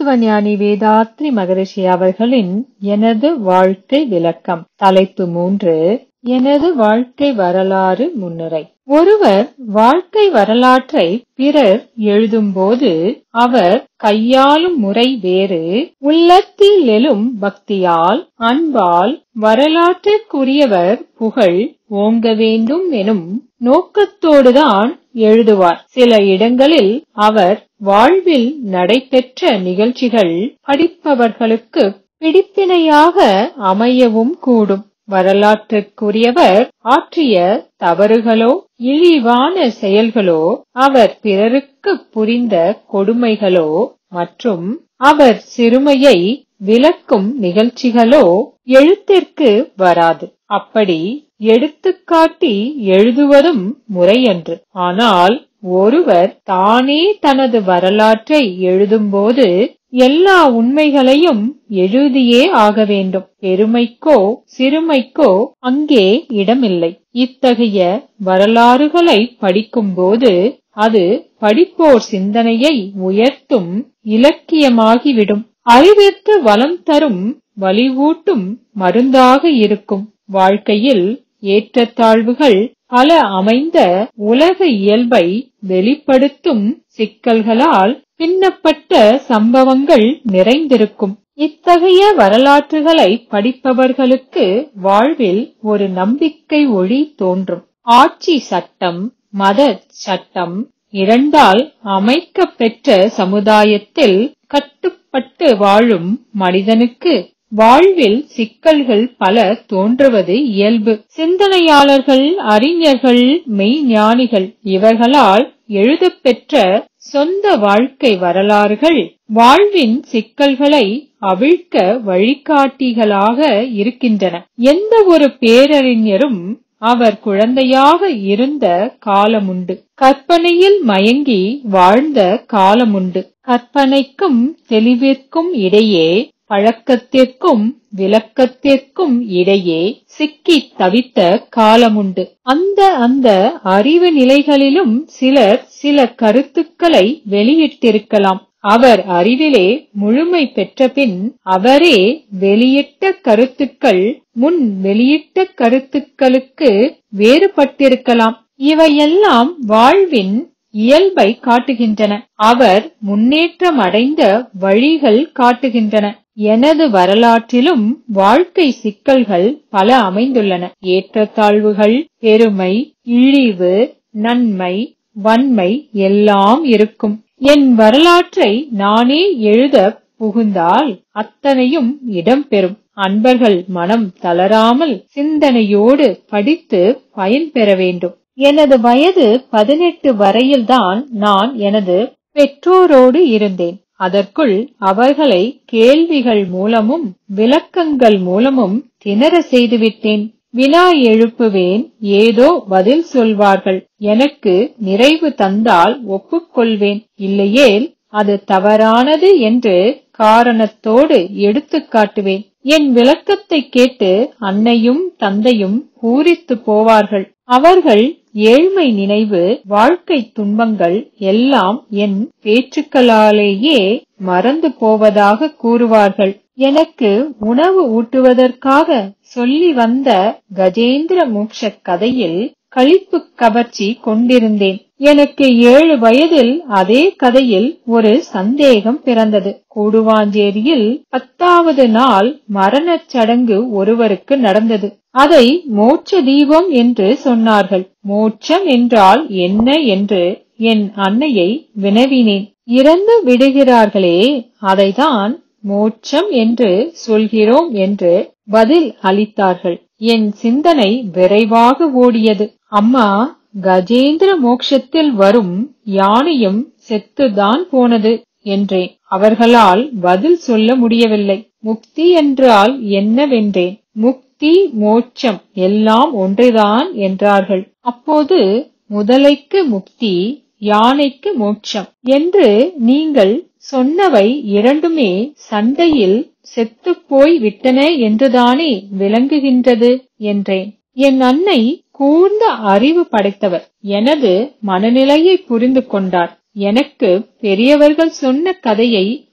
தத்துவஞானி வேதாத்ரி மகரிஷி அவர்களின் எனது வாழ்க்கை விளக்கம் தலைப்பு மூன்று எனது வாழ்க்கை வரலாறு முன்னுரை ஒருவர் வாழ்க்கை வரலாற்றை பிறர் எழுதும்போது அவர் கையாளும் முறை வேறு உள்ளத்தில் எழும் பக்தியால் அன்பால் வரலாற்றிற்குரியவர் புகழ் ஓங்க வேண்டும் எனும் நோக்கத்தோடுதான் எழுதுவார் சில இடங்களில் அவர் வாழ்வில் நடைபெற்ற நிகழ்ச்சிகள் படிப்பவர்களுக்கு பிடிப்பினையாக அமையவும் கூடும் வரலாற்றுக்குரியவர் ஆற்றிய தவறுகளோ இழிவான செயல்களோ அவர் பிறருக்கு புரிந்த கொடுமைகளோ மற்றும் அவர் சிறுமையை விளக்கும் நிகழ்ச்சிகளோ எழுத்திற்கு வராது அப்படி எடுத்துக்காட்டி எழுதுவதும் முறையன்று ஆனால் ஒருவர் தானே தனது வரலாற்றை எழுதும்போது எல்லா உண்மைகளையும் எழுதியே ஆக வேண்டும் பெருமைக்கோ சிறுமைக்கோ அங்கே இடமில்லை இத்தகைய வரலாறுகளை படிக்கும்போது அது படிப்போர் சிந்தனையை உயர்த்தும் இலக்கியமாகிவிடும் அறிவிற்கு வளம் தரும் வலிவூட்டும் மருந்தாக இருக்கும் வாழ்க்கையில் ஏற்றத்தாழ்வுகள் பல அமைந்த உலக இயல்பை வெளிப்படுத்தும் சிக்கல்களால் பின்னப்பட்ட சம்பவங்கள் நிறைந்திருக்கும் இத்தகைய வரலாற்றுகளை படிப்பவர்களுக்கு வாழ்வில் ஒரு நம்பிக்கை ஒளி தோன்றும் ஆட்சி சட்டம் மத சட்டம் இரண்டால் அமைக்கப் பெற்ற சமுதாயத்தில் கட்டுப்பட்டு வாழும் மனிதனுக்கு வாழ்வில் சிக்கல்கள் பல தோன்றுவது இயல்பு சிந்தனையாளர்கள் அறிஞர்கள் மெய்ஞானிகள் இவர்களால் எழுதப்பெற்ற சொந்த வாழ்க்கை வரலாறுகள் வாழ்வின் சிக்கல்களை அவிழ்க்க வழிகாட்டிகளாக இருக்கின்றன எந்த ஒரு பேரறிஞரும் அவர் குழந்தையாக இருந்த காலமுண்டு கற்பனையில் மயங்கி வாழ்ந்த காலமுண்டு கற்பனைக்கும் தெளிவிற்கும் இடையே பழக்கத்திற்கும் விளக்கத்திற்கும் இடையே சிக்கி தவித்த காலமுண்டு அந்த அந்த அறிவு நிலைகளிலும் சிலர் சில கருத்துக்களை வெளியிட்டிருக்கலாம் அவர் அறிவிலே முழுமை பெற்ற பின் அவரே வெளியிட்ட கருத்துக்கள் முன் வெளியிட்ட கருத்துக்களுக்கு வேறுபட்டிருக்கலாம் இவையெல்லாம் வாழ்வின் இயல்பை காட்டுகின்றன அவர் முன்னேற்றம் அடைந்த வழிகள் காட்டுகின்றன எனது வரலாற்றிலும் வாழ்க்கை சிக்கல்கள் பல அமைந்துள்ளன ஏற்றத்தாழ்வுகள் பெருமை இழிவு நன்மை வன்மை எல்லாம் இருக்கும் என் வரலாற்றை நானே எழுத புகுந்தால் அத்தனையும் இடம்பெறும் அன்பர்கள் மனம் தளராமல் சிந்தனையோடு படித்து பயன்பெற வேண்டும் எனது வயது பதினெட்டு வரையில்தான் நான் எனது பெற்றோரோடு இருந்தேன் அதற்குள் அவர்களை கேள்விகள் மூலமும் விளக்கங்கள் மூலமும் திணற செய்துவிட்டேன் வினா எழுப்புவேன் ஏதோ பதில் சொல்வார்கள் எனக்கு நிறைவு தந்தால் ஒப்புக்கொள்வேன் இல்லையேல் அது தவறானது என்று காரணத்தோடு எடுத்துக் காட்டுவேன் என் விளக்கத்தை கேட்டு அன்னையும் தந்தையும் பூரித்து போவார்கள் அவர்கள் ஏழ்மை நினைவு வாழ்க்கை துன்பங்கள் எல்லாம் என் பேச்சுக்களாலேயே மறந்து போவதாக கூறுவார்கள் எனக்கு உணவு ஊட்டுவதற்காக சொல்லி வந்த கஜேந்திர மோட்ச கதையில் களிப்பு கவர்ச்சி கொண்டிருந்தேன் எனக்கு ஏழு வயதில் அதே கதையில் ஒரு சந்தேகம் பிறந்தது கூடுவாஞ்சேரியில் பத்தாவது நாள் மரணச் சடங்கு ஒருவருக்கு நடந்தது அதை மோட்ச தீபம் என்று சொன்னார்கள் மோட்சம் என்றால் என்ன என்று என் அன்னையை வினவினேன் இறந்து விடுகிறார்களே அதைதான் மோட்சம் என்று சொல்கிறோம் என்று பதில் அளித்தார்கள் என் சிந்தனை விரைவாக ஓடியது அம்மா கஜேந்திர மோட்சத்தில் வரும் யானையும் செத்துதான் போனது என்றேன் அவர்களால் பதில் சொல்ல முடியவில்லை முக்தி என்றால் என்னவென்றேன் முக்தி மோட்சம் எல்லாம் ஒன்றுதான் என்றார்கள் அப்போது முதலைக்கு முக்தி யானைக்கு மோட்சம் என்று நீங்கள் சொன்னவை இரண்டுமே சண்டையில் செத்துப் போய் விட்டன என்றுதானே விளங்குகின்றது என்றேன் என் அன்னை கூர்ந்த அறிவு படைத்தவர் எனது மனநிலையை புரிந்து கொண்டார் எனக்கு பெரியவர்கள் சொன்ன கதையை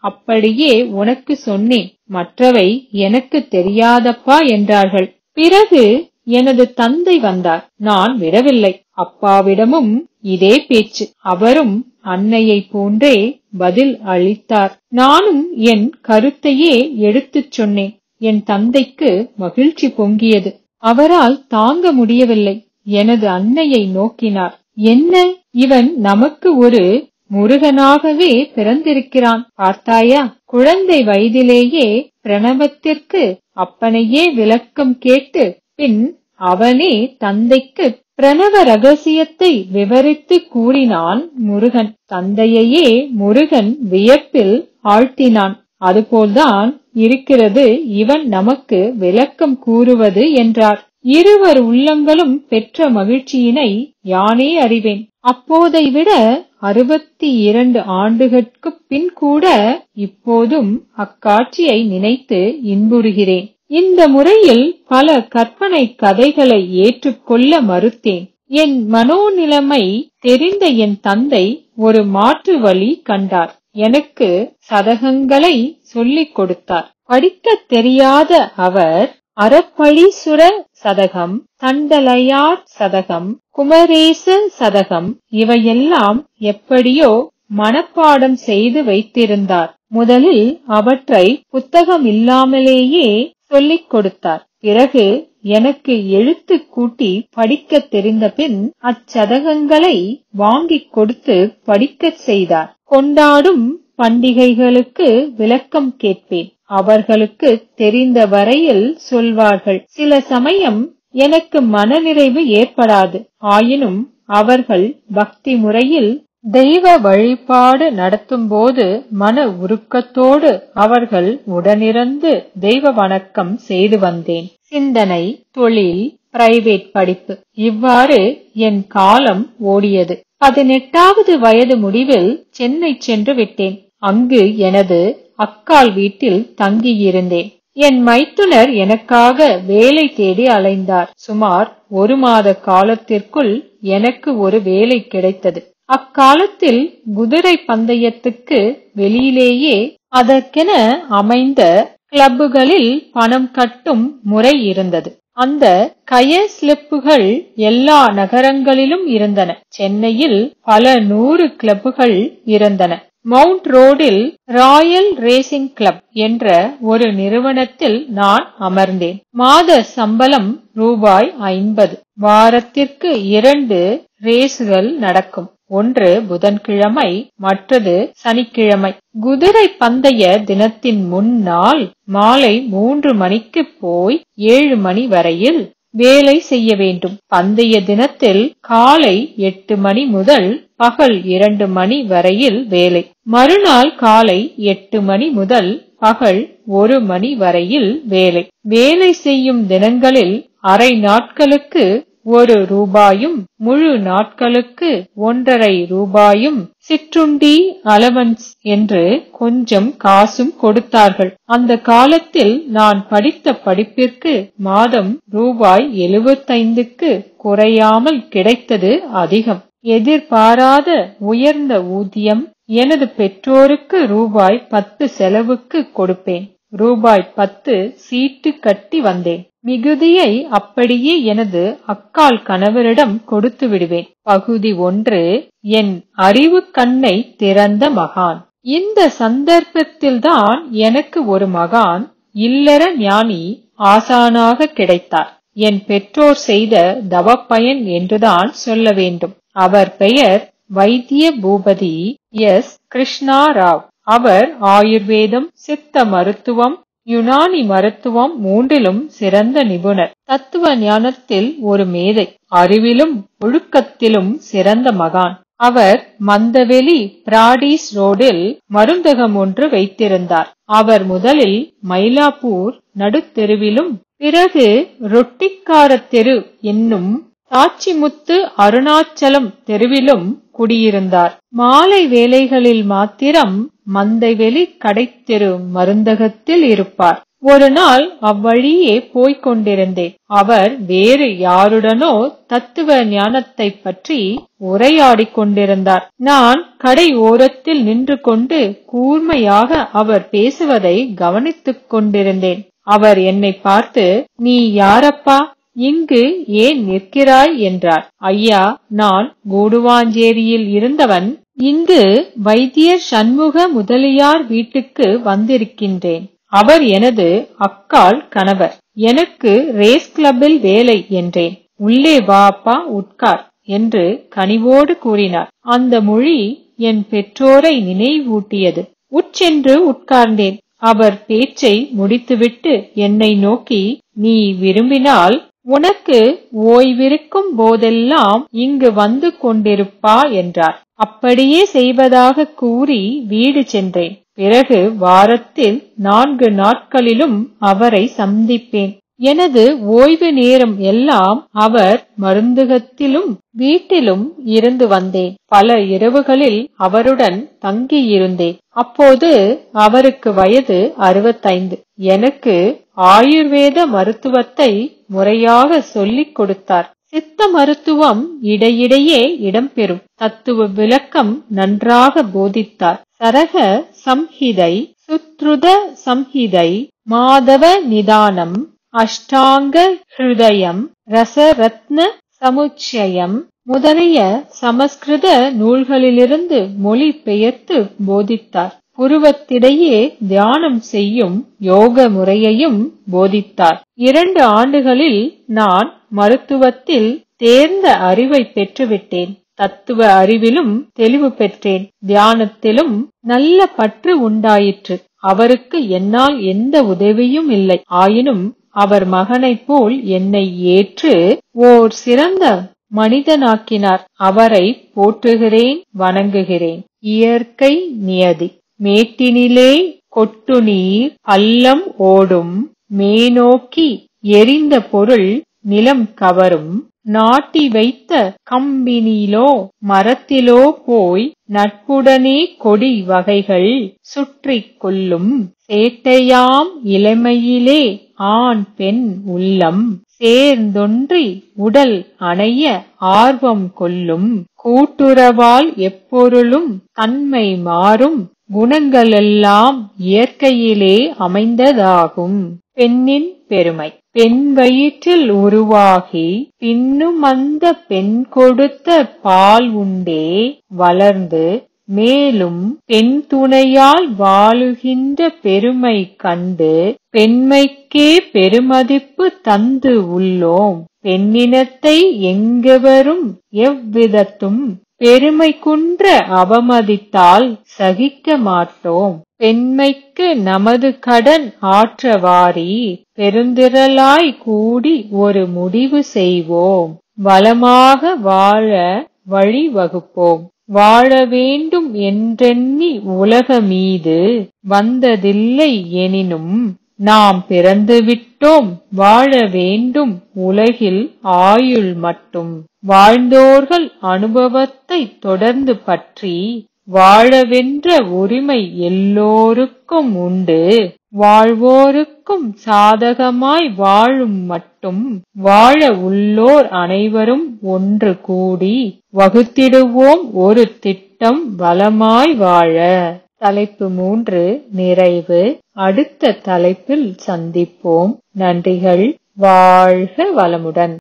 அப்படியே உனக்கு சொன்னேன் மற்றவை எனக்கு தெரியாதப்பா என்றார்கள் பிறகு எனது தந்தை வந்தார் நான் விடவில்லை அப்பாவிடமும் இதே பேச்சு அவரும் அன்னையை போன்றே பதில் அளித்தார் நானும் என் கருத்தையே எடுத்துச் சொன்னேன் என் தந்தைக்கு மகிழ்ச்சி பொங்கியது அவரால் தாங்க முடியவில்லை எனது அன்னையை நோக்கினார் என்ன இவன் நமக்கு ஒரு முருகனாகவே பிறந்திருக்கிறான் பார்த்தாயா குழந்தை வயதிலேயே பிரணவத்திற்கு அப்பனையே விளக்கம் கேட்டு பின் அவனே தந்தைக்கு பிரணவ ரகசியத்தை விவரித்து கூறினான் முருகன் தந்தையையே முருகன் வியப்பில் ஆழ்த்தினான் அதுபோல்தான் இருக்கிறது இவன் நமக்கு விளக்கம் கூறுவது என்றார் இருவர் உள்ளங்களும் பெற்ற மகிழ்ச்சியினை யானே அறிவேன் அப்போதை விட அறுபத்தி இரண்டு ஆண்டுகளுக்கு பின் கூட இப்போதும் அக்காட்சியை நினைத்து இன்புறுகிறேன் இந்த முறையில் பல கற்பனை கதைகளை ஏற்றுக்கொள்ள மறுத்தேன் என் மனோநிலைமை தெரிந்த என் தந்தை ஒரு மாற்று வழி கண்டார் எனக்கு சதகங்களை சொல்லிக் கொடுத்தார் படிக்கத் தெரியாத அவர் அறப்பழீசுர சதகம் தண்டலையார் சதகம் குமரேச சதகம் இவையெல்லாம் எப்படியோ மனப்பாடம் செய்து வைத்திருந்தார் முதலில் அவற்றை புத்தகம் இல்லாமலேயே சொல்லிக் கொடுத்தார் பிறகு எனக்கு எழுத்து கூட்டி படிக்க தெரிந்த பின் அச்சதகங்களை வாங்கிக் கொடுத்து படிக்கச் செய்தார் கொண்டாடும் பண்டிகைகளுக்கு விளக்கம் கேட்பேன் அவர்களுக்கு தெரிந்த வரையில் சொல்வார்கள் சில சமயம் எனக்கு மனநிறைவு ஏற்படாது ஆயினும் அவர்கள் பக்தி முறையில் தெய்வ வழிபாடு நடத்தும் போது மன உருக்கத்தோடு அவர்கள் உடனிருந்து தெய்வ வணக்கம் செய்து வந்தேன் சிந்தனை தொழில் பிரைவேட் படிப்பு இவ்வாறு என் காலம் ஓடியது பதினெட்டாவது வயது முடிவில் சென்னை சென்று விட்டேன் அங்கு எனது அக்கால் வீட்டில் தங்கியிருந்தேன் என் மைத்துனர் எனக்காக வேலை தேடி அலைந்தார் சுமார் ஒரு மாத காலத்திற்குள் எனக்கு ஒரு வேலை கிடைத்தது அக்காலத்தில் குதிரை பந்தயத்துக்கு வெளியிலேயே அதற்கென அமைந்த கிளப்புகளில் பணம் கட்டும் முறை இருந்தது அந்த கய ஸ்லிப்புகள் எல்லா நகரங்களிலும் இருந்தன சென்னையில் பல நூறு கிளப்புகள் இருந்தன மவுண்ட் ரோடில் ராயல் ரேசிங் கிளப் என்ற ஒரு நிறுவனத்தில் நான் அமர்ந்தேன் மாத சம்பளம் ரூபாய் ஐம்பது வாரத்திற்கு இரண்டு ரேசுகள் நடக்கும் ஒன்று புதன்கிழமை மற்றது சனிக்கிழமை குதிரை பந்தய தினத்தின் முன்னாள் மாலை மூன்று மணிக்கு போய் ஏழு மணி வரையில் வேலை செய்ய வேண்டும் பந்தய தினத்தில் காலை எட்டு மணி முதல் பகல் இரண்டு மணி வரையில் வேலை மறுநாள் காலை எட்டு மணி முதல் பகல் ஒரு மணி வரையில் வேலை வேலை செய்யும் தினங்களில் அரை நாட்களுக்கு ஒரு ரூபாயும் முழு நாட்களுக்கு ஒன்றரை ரூபாயும் சிற்றுண்டி அலவன்ஸ் என்று கொஞ்சம் காசும் கொடுத்தார்கள் அந்த காலத்தில் நான் படித்த படிப்பிற்கு மாதம் ரூபாய் எழுபத்தைந்துக்கு குறையாமல் கிடைத்தது அதிகம் எதிர்பாராத உயர்ந்த ஊதியம் எனது பெற்றோருக்கு ரூபாய் பத்து செலவுக்கு கொடுப்பேன் ரூபாய் பத்து சீட்டு கட்டி வந்தேன் மிகுதியை அப்படியே எனது அக்கால் கணவரிடம் கொடுத்து விடுவேன் பகுதி ஒன்று என் அறிவு கண்ணை திறந்த மகான் இந்த சந்தர்ப்பத்தில்தான் எனக்கு ஒரு மகான் இல்லற ஞானி ஆசானாக கிடைத்தார் என் பெற்றோர் செய்த தவப்பயன் என்றுதான் சொல்ல வேண்டும் அவர் பெயர் வைத்திய பூபதி எஸ் கிருஷ்ணா ராவ் அவர் ஆயுர்வேதம் சித்த மருத்துவம் யுனானி மருத்துவம் மூன்றிலும் சிறந்த நிபுணர் தத்துவ ஞானத்தில் ஒரு மேதை அறிவிலும் ஒழுக்கத்திலும் சிறந்த மகான் அவர் மந்தவெளி பிராடிஸ் ரோடில் மருந்தகம் ஒன்று வைத்திருந்தார் அவர் முதலில் மயிலாப்பூர் நடுத்தெருவிலும் பிறகு ரொட்டிக்கார தெரு என்னும் தாச்சிமுத்து அருணாச்சலம் தெருவிலும் குடியிருந்தார் மாலை வேளைகளில் மாத்திரம் மந்தைவெளி கடைத்தெரு மருந்தகத்தில் இருப்பார் ஒரு நாள் அவ்வழியே போய்க் கொண்டிருந்தேன் அவர் வேறு யாருடனோ தத்துவ ஞானத்தை பற்றி உரையாடிக் கொண்டிருந்தார் நான் கடை ஓரத்தில் நின்று கொண்டு கூர்மையாக அவர் பேசுவதை கவனித்துக் கொண்டிருந்தேன் அவர் என்னை பார்த்து நீ யாரப்பா இங்கு ஏன் நிற்கிறாய் என்றார் ஐயா நான் கூடுவாஞ்சேரியில் இருந்தவன் இங்கு வைத்தியர் சண்முக முதலியார் வீட்டுக்கு வந்திருக்கின்றேன் அவர் எனது அக்காள் கணவர் எனக்கு ரேஸ் கிளப்பில் வேலை என்றேன் உள்ளே வா அப்பா உட்கார் என்று கனிவோடு கூறினார் அந்த மொழி என் பெற்றோரை நினைவூட்டியது உட்சென்று உட்கார்ந்தேன் அவர் பேச்சை முடித்துவிட்டு என்னை நோக்கி நீ விரும்பினால் உனக்கு ஓய்விருக்கும் போதெல்லாம் இங்கு வந்து கொண்டிருப்பா என்றார் அப்படியே செய்வதாக கூறி வீடு சென்றேன் பிறகு வாரத்தில் நான்கு நாட்களிலும் அவரை சந்திப்பேன் எனது ஓய்வு நேரம் எல்லாம் அவர் மருந்துகத்திலும் வீட்டிலும் இருந்து வந்தேன் பல இரவுகளில் அவருடன் தங்கியிருந்தேன் அப்போது அவருக்கு வயது அறுபத்தைந்து எனக்கு ஆயுர்வேத மருத்துவத்தை முறையாக சொல்லிக் கொடுத்தார் சித்த மருத்துவம் இடையிடையே இடம்பெறும் தத்துவ விளக்கம் நன்றாக போதித்தார் சரக சம்ஹிதை சுத்ருத சம்ஹிதை மாதவ நிதானம் அஷ்டாங்க ஹிருதயம் ரசரத்ன சமுச்சயம் முதலிய சமஸ்கிருத நூல்களிலிருந்து மொழி பெயர்த்து போதித்தார் புருவத்திடையே தியானம் செய்யும் யோக முறையையும் போதித்தார் இரண்டு ஆண்டுகளில் நான் மருத்துவத்தில் தேர்ந்த அறிவை பெற்றுவிட்டேன் தத்துவ அறிவிலும் தெளிவு பெற்றேன் தியானத்திலும் நல்ல பற்று உண்டாயிற்று அவருக்கு என்னால் எந்த உதவியும் இல்லை ஆயினும் அவர் மகனைப் போல் என்னை ஏற்று ஓர் சிறந்த மனிதனாக்கினார் அவரை போற்றுகிறேன் வணங்குகிறேன் இயற்கை நியதி மேட்டினிலே கொட்டு நீர் பள்ளம் ஓடும் மேனோக்கி எரிந்த பொருள் நிலம் கவரும் நாட்டி வைத்த கம்பினிலோ மரத்திலோ போய் நட்புடனே கொடி வகைகள் சுற்றிக் கொள்ளும் சேட்டையாம் இளமையிலே ஆண் பெண் உள்ளம் சேர்ந்தொன்றி உடல் அணைய ஆர்வம் கொள்ளும் கூட்டுறவால் எப்பொருளும் தன்மை மாறும் குணங்களெல்லாம் இயற்கையிலே அமைந்ததாகும் பெண்ணின் பெருமை பெண் வயிற்றில் உருவாகி பின்னும் அந்த பெண் கொடுத்த பால் உண்டே வளர்ந்து மேலும் பெண் துணையால் வாழுகின்ற பெருமை கண்டு பெண்மைக்கே பெருமதிப்பு தந்து உள்ளோம் பெண்ணினத்தை எங்கவரும் எவ்விதத்தும் பெருமை குன்ற அவமதித்தால் சகிக்க மாட்டோம் பெண்மைக்கு நமது கடன் ஆற்றவாரி பெருந்திரளாய் கூடி ஒரு முடிவு செய்வோம் வளமாக வாழ வழிவகுப்போம் வாழ வேண்டும் என்றெண்ணி உலக மீது வந்ததில்லை எனினும் நாம் பிறந்துவிட்டோம் வாழ வேண்டும் உலகில் ஆயுள் மட்டும் வாழ்ந்தோர்கள் அனுபவத்தை தொடர்ந்து பற்றி வாழவென்ற உரிமை எல்லோருக்கும் உண்டு வாழ்வோருக்கும் சாதகமாய் வாழும் மட்டும் வாழ உள்ளோர் அனைவரும் ஒன்று கூடி வகுத்திடுவோம் ஒரு திட்டம் வளமாய் வாழ தலைப்பு மூன்று நிறைவு அடுத்த தலைப்பில் சந்திப்போம் நன்றிகள் வாழ்க வளமுடன்